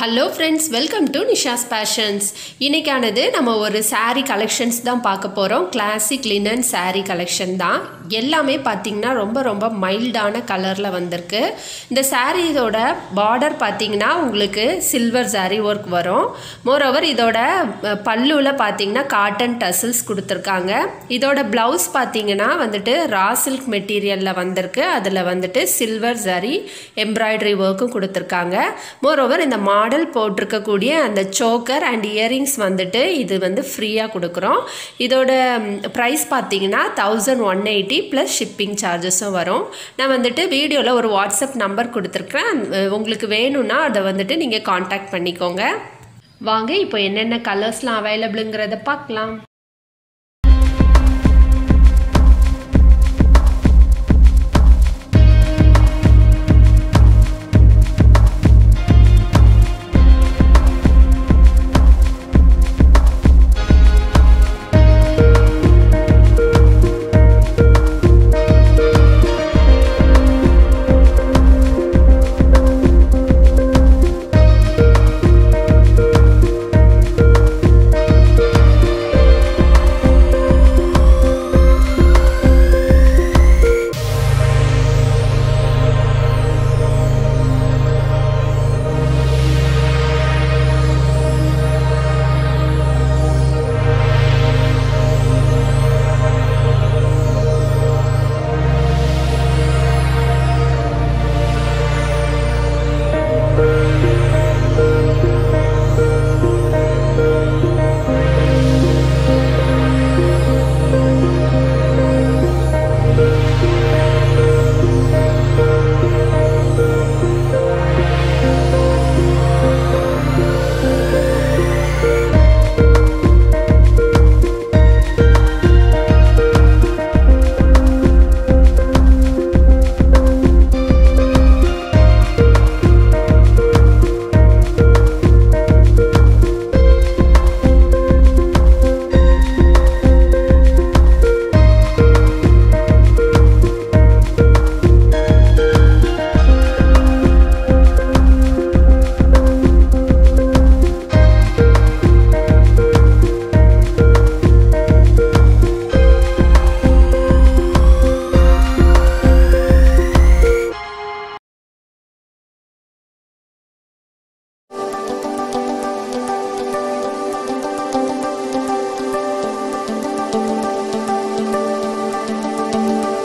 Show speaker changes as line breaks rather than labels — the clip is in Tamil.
hello friends welcome to Nisha's fashions இன்னைக்கானது நம்ம ஒரு saree கலெக்ஷன்ஸ் தான் பார்க்க போகிறோம் கிளாசிக் லினன் saree கலெக்ஷன் தான் எல்லாமே பார்த்திங்கன்னா ரொம்ப ரொம்ப மைல்டான கலரில் வந்திருக்கு இந்த சாரீயோட பார்டர் பார்த்திங்கன்னா உங்களுக்கு சில்வர் saree ஒர்க் வரும் மோரோவர் இதோட அஹ், பல்லுவில் பார்த்தீங்கன்னா காட்டன் டசில்ஸ் கொடுத்துருக்காங்க இதோட ப்ளவுஸ் பார்த்தீங்கன்னா வந்துட்டு ரா சில்க் மெட்டீரியலில் வந்திருக்கு அதில் வந்துட்டு சில்வர் சரி எம்ப்ராய்டரி ஒர்க்கும் கொடுத்துருக்காங்க மோரோவர் இந்த மாடல் போட்டிருக்கக்கூடிய அந்த சோக்கர் அண்ட் இயரிங்ஸ் வந்துட்டு இது வந்து ஃப்ரீயாக கொடுக்குறோம் இதோட ப்ரைஸ் பார்த்தீங்கன்னா thousand one eighty plus shipping சார்ஜஸும் வரும் நான் வந்துட்டு வீடியோவில் ஒரு வாட்ஸ்அப் நம்பர் கொடுத்துருக்கேன் அஹ் உங்களுக்கு வேணும்னா அதை வந்துட்டு நீங்கள் காண்டாக்ட் பண்ணிக்கோங்க வாங்க இப்போ என்னென்ன கலர்ஸ்லாம் அவைலபிளுங்கிறத பார்க்கலாம்